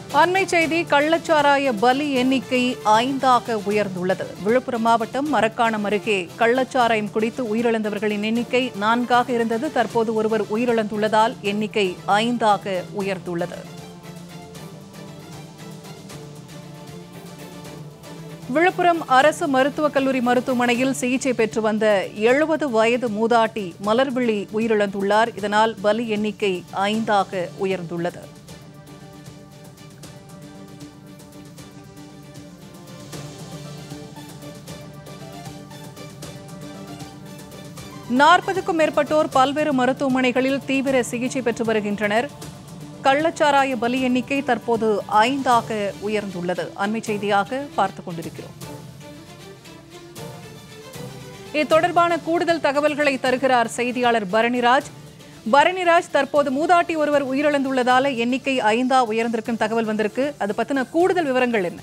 அண்மை செய்தி கள்ளச்சாராய பலி எண்ணிக்கை ஐந்தாக உயர்ந்துள்ளது விழுப்புரம் மாவட்டம் மரக்காணம் அருகே கள்ளச்சாராயம் குடித்து உயிரிழந்தவர்களின் எண்ணிக்கை நான்காக இருந்தது தற்போது ஒருவர் உயிரிழந்துள்ளதால் எண்ணிக்கை ஐந்தாக உயர்ந்துள்ளது விழுப்புரம் அரசு மருத்துவக் கல்லூரி மருத்துவமனையில் சிகிச்சை பெற்று வந்த எழுபது வயது மூதாட்டி மலர்விழி உயிரிழந்துள்ளார் இதனால் பலி எண்ணிக்கை ஐந்தாக உயர்ந்துள்ளது நாற்பதுக்கும் மேற்பட்டோர் பல்வேறு மருத்துவமனைகளில் தீவிர சிகிச்சை பெற்று வருகின்றனர் கள்ளச்சாராய பலி எண்ணிக்கை தற்போது ஐந்தாக உயர்ந்துள்ளது அண்மை செய்தியாக பார்த்துக் கொண்டிருக்கிறோம் இது தொடர்பான கூடுதல் தகவல்களை தருகிறார் செய்தியாளர் பரணிராஜ் பரணிராஜ் தற்போது மூதாட்டி ஒருவர் உயிரிழந்துள்ளதால எண்ணிக்கை ஐந்தா உயர்ந்திருக்கும் தகவல் வந்திருக்கு அது பத்தின கூடுதல் விவரங்கள் என்ன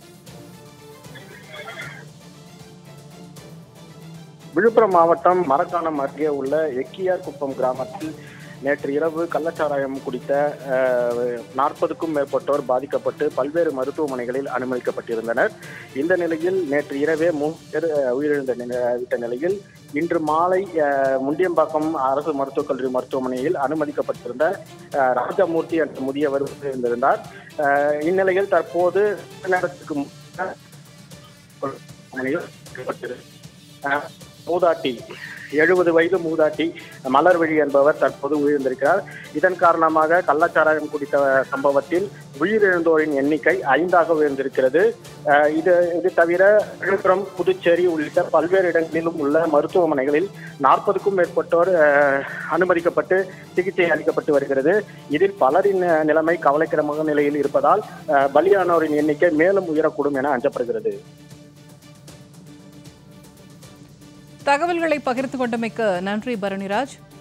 விழுப்புரம் மாவட்டம் மரக்காணம் அருகே உள்ள எக்கியார் குப்பம் கிராமத்தில் நேற்று இரவு கள்ளச்சாராயம் குடித்த நாற்பதுக்கும் மேற்பட்டோர் பாதிக்கப்பட்டு பல்வேறு மருத்துவமனைகளில் அனுமதிக்கப்பட்டிருந்தனர் இந்த நிலையில் நேற்று இரவே மூன்று பேர் அஹ், உயிரிழந்த நில- விட்ட நிலையில் இன்று மாலை அஹ், முண்டியம்பாக்கம் அரசு மருத்துவக் கல்லூரி மருத்துவமனையில் அனுமதிக்கப்பட்டிருந்த அஹ், ராஜமூர்த்தி என்ற முதியவர் இருந்திருந்தார் அஹ், இந்நிலையில் தற்போது நேரத்துக்கு முன்னர் மருத்துவமனையில் வைக்கப்பட்டிரு- அஹ், மூதாட்டி எழுபது வயது மூதாட்டி மலர்விழி என்பவர் தற்போது உயிரிழந்திருக்கிறார் இதன் காரணமாக கள்ளச்சாராயம் குடித்த சம்பவத்தில் உயிரிழந்தோரின் எண்ணிக்கை ஐந்தாக உயர்ந்திருக்கிறது அஹ் இது இது தவிர விழுப்புரம் புதுச்சேரி உள்ளிட்ட பல்வேறு இடங்களிலும் உள்ள மருத்துவமனைகளில் நாற்பதுக்கும் மேற்பட்டோர் அஹ், அனுமதிக்கப்பட்டு சிகிச்சை அளிக்கப்பட்டு வருகிறது இதில் பலரின் அஹ், நிலைமை கவலைக்கிடமான நிலையில் இருப்பதால் அஹ், பலியானோரின் எண்ணிக்கை மேலும் உயரக்கூடும் என அஞ்சப்படுகிறது தகவல்களை பகிர்ந்து கொண்டமைக்கு நன்றி பரணிராஜ்